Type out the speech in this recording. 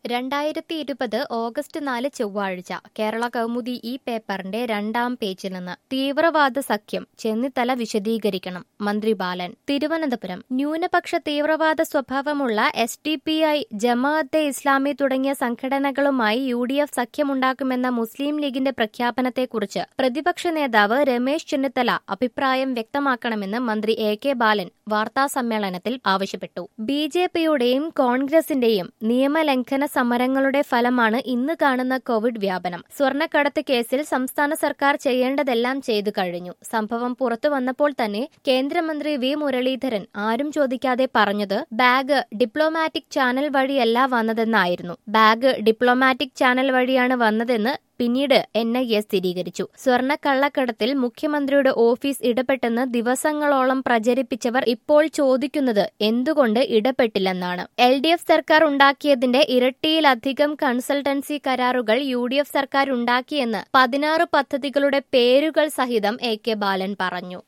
രണ്ടായിരത്തി ഇരുപത് ഓഗസ്റ്റ് നാല് ചൊവ്വാഴ്ച കേരള കൗമുദി ഈ പേപ്പറിന്റെ രണ്ടാം പേജിൽ നിന്ന് തീവ്രവാദ സഖ്യം ചെന്നിത്തല വിശദീകരിക്കണം മന്ത്രി ബാലൻ തിരുവനന്തപുരം ന്യൂനപക്ഷ തീവ്രവാദ സ്വഭാവമുള്ള S D P I Jamaate Islami തുടങ്ങിയ സംഘടനകളുമായി യു ഡി എഫ് സഖ്യമുണ്ടാക്കുമെന്ന മുസ്ലിം ലീഗിന്റെ പ്രഖ്യാപനത്തെക്കുറിച്ച് പ്രതിപക്ഷ നേതാവ് രമേശ് ചെന്നിത്തല അഭിപ്രായം വ്യക്തമാക്കണമെന്ന് മന്ത്രി എ കെ ബാലൻ വാർത്താസമ്മേളനത്തിൽ ആവശ്യപ്പെട്ടു ബി ജെ പിയുടെയും കോൺഗ്രസിന്റെയും നിയമലംഘന സമരങ്ങളുടെ ഫലമാണ് ഇന്ന് കാണുന്ന കോവിഡ് വ്യാപനം സ്വർണ്ണക്കടത്ത് കേസിൽ സംസ്ഥാന സർക്കാർ ചെയ്യേണ്ടതെല്ലാം ചെയ്തു കഴിഞ്ഞു സംഭവം പുറത്തു വന്നപ്പോൾ തന്നെ കേന്ദ്രമന്ത്രി വി മുരളീധരൻ ആരും ചോദിക്കാതെ പറഞ്ഞത് ബാഗ് ഡിപ്ലോമാറ്റിക് ചാനൽ വഴിയല്ല വന്നതെന്നായിരുന്നു ബാഗ് ഡിപ്ലോമാറ്റിക് ചാനൽ വഴിയാണ് വന്നതെന്ന് പിന്നീട് എൻ ഐ എ സ്ഥിരീകരിച്ചു സ്വർണ്ണക്കള്ളക്കടത്തിൽ മുഖ്യമന്ത്രിയുടെ ഓഫീസ് ഇടപെട്ടെന്ന് ദിവസങ്ങളോളം പ്രചരിപ്പിച്ചവർ ഇപ്പോൾ ചോദിക്കുന്നത് എന്തുകൊണ്ട് ഇടപെട്ടില്ലെന്നാണ് എൽ ഡി എഫ് സർക്കാർ ഉണ്ടാക്കിയതിന്റെ ഇരട്ടിയിലധികം കൺസൾട്ടൻസി കരാറുകൾ യു ഡി എഫ് സർക്കാർ ഉണ്ടാക്കിയെന്ന് പതിനാറ് പദ്ധതികളുടെ പേരുകൾ സഹിതം എ കെ ബാലൻ പറഞ്ഞു